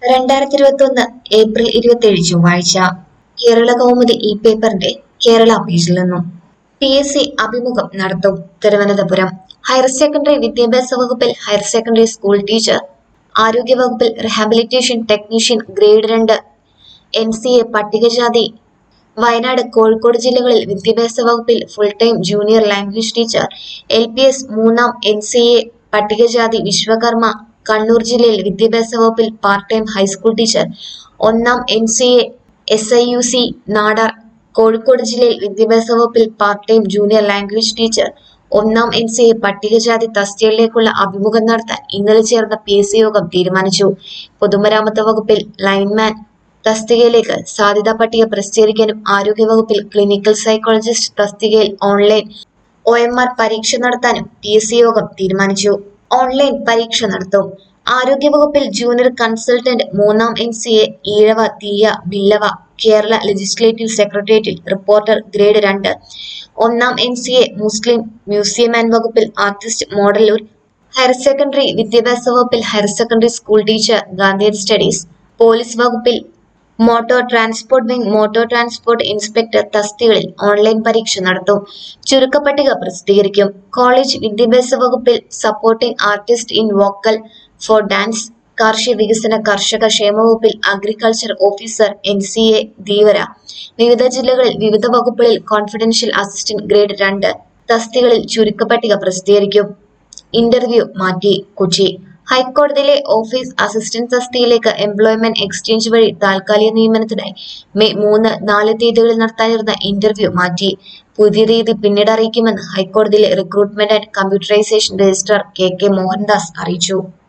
രണ്ടായിരത്തി ഇരുപത്തി ഒന്ന് ഏപ്രിൽ ഇരുപത്തിയേഴ് ചൊവ്വാഴ്ച കേരള കൗമുദി ഈ പേപ്പറിന്റെ കേരള പേജിൽ നിന്നും പി എസ് സി അഭിമുഖം നടത്തും തിരുവനന്തപുരം ഹയർ സെക്കൻഡറി വിദ്യാഭ്യാസ വകുപ്പിൽ ഹയർ സെക്കൻഡറി സ്കൂൾ ടീച്ചർ ആരോഗ്യ വകുപ്പിൽ റിഹാബിലിറ്റേഷൻ ടെക്നീഷ്യൻ ഗ്രേഡ് രണ്ട് എൻ സി എ പട്ടികജാതി വയനാട് കോഴിക്കോട് ജില്ലകളിൽ വിദ്യാഭ്യാസ വകുപ്പിൽ full time junior language teacher L P S മൂന്നാം എൻ സി എ പട്ടികജാതി വിശ്വകർമ്മ കണ്ണൂർ ജില്ലയിൽ വിദ്യാഭ്യാസ വകുപ്പിൽ പാർട്ട് ടൈം ഹൈസ്കൂൾ ടീച്ചർ ഒന്നാം N C A S I U C Nadar Kozhikode ജില്ലയിൽ വിദ്യാഭ്യാസ വകുപ്പിൽ part time junior language teacher ഒന്നാം എൻ സി എ പട്ടികജാതി തസ്തികയിലേക്കുള്ള അഭിമുഖം നടത്താൻ ഇന്നലെ ചേർന്ന പി എസ് സി യോഗം തീരുമാനിച്ചു പൊതുമരാമത്ത് വകുപ്പിൽ ലൈൻമാൻ തസ്തികയിലേക്ക് സാധ്യതാ പട്ടിക പ്രസിദ്ധീകരിക്കാനും ആരോഗ്യവകുപ്പിൽ ക്ലിനിക്കൽ സൈക്കോളജിസ്റ്റ് തസ്തികയിൽ ഓൺലൈൻ ഒ എം ആർ പരീക്ഷ നടത്താനും പി എസ് സി യോഗം തീരുമാനിച്ചു ഓൺലൈൻ പരീക്ഷ നടത്തും ആരോഗ്യവകുപ്പിൽ ജൂനിയർ കൺസൾട്ടന്റ് മൂന്നാം N C A Ezhava Thiyya Billava Kerala legislative സെക്രട്ടേറിയറ്റിൽ റിപ്പോർട്ടർ ഗ്രേഡ് രണ്ട് ഒന്നാം N C A Muslim museum and വകുപ്പിൽ ആർട്ടിസ്റ്റ് മോഡലൂർ ഹയർ സെക്കൻഡറി വിദ്യാഭ്യാസ വകുപ്പിൽ higher secondary school teacher Gandhian studies police വകുപ്പിൽ motor transport wing motor transport inspector തസ്തികളിൽ ഓൺലൈൻ പരീക്ഷ നടത്തും ചുരുക്കപ്പട്ടിക പ്രസിദ്ധീകരിക്കും കോളേജ് വിദ്യാഭ്യാസ വകുപ്പിൽ supporting artist in vocal for dance കാർഷിക വികസന കർഷക ക്ഷേമ വകുപ്പിൽ agriculture officer N C A Dheevara വിവിധ ജില്ലകളിൽ വിവിധ വകുപ്പുകളിൽ കോൺഫിഡൻഷ്യൽ അസിസ്റ്റന്റ് ഗ്രേഡ് രണ്ട് തസ്തികളിൽ ചുരുക്കപ്പട്ടിക പ്രസിദ്ധീകരിക്കും ഇന്റർവ്യൂ മാറ്റി കൊച്ചി ഹൈക്കോടതിയിലെ ഓഫീസ് അസിസ്റ്റന്റ് തസ്തികയിലേക്ക് എംപ്ലോയ്മെന്റ് എക്സ്ചേഞ്ച് വഴി താൽക്കാലിക നിയമനത്തിനായി മെയ് മൂന്ന് നാല് തീയതികളിൽ നടത്താനിരുന്ന ഇന്റർവ്യൂ മാറ്റി പുതിയ തീയതി പിന്നീട് അറിയിക്കുമെന്ന് ഹൈക്കോടതിയിലെ recruitment and computerisation registrar K K Mohandas അറിയിച്ചു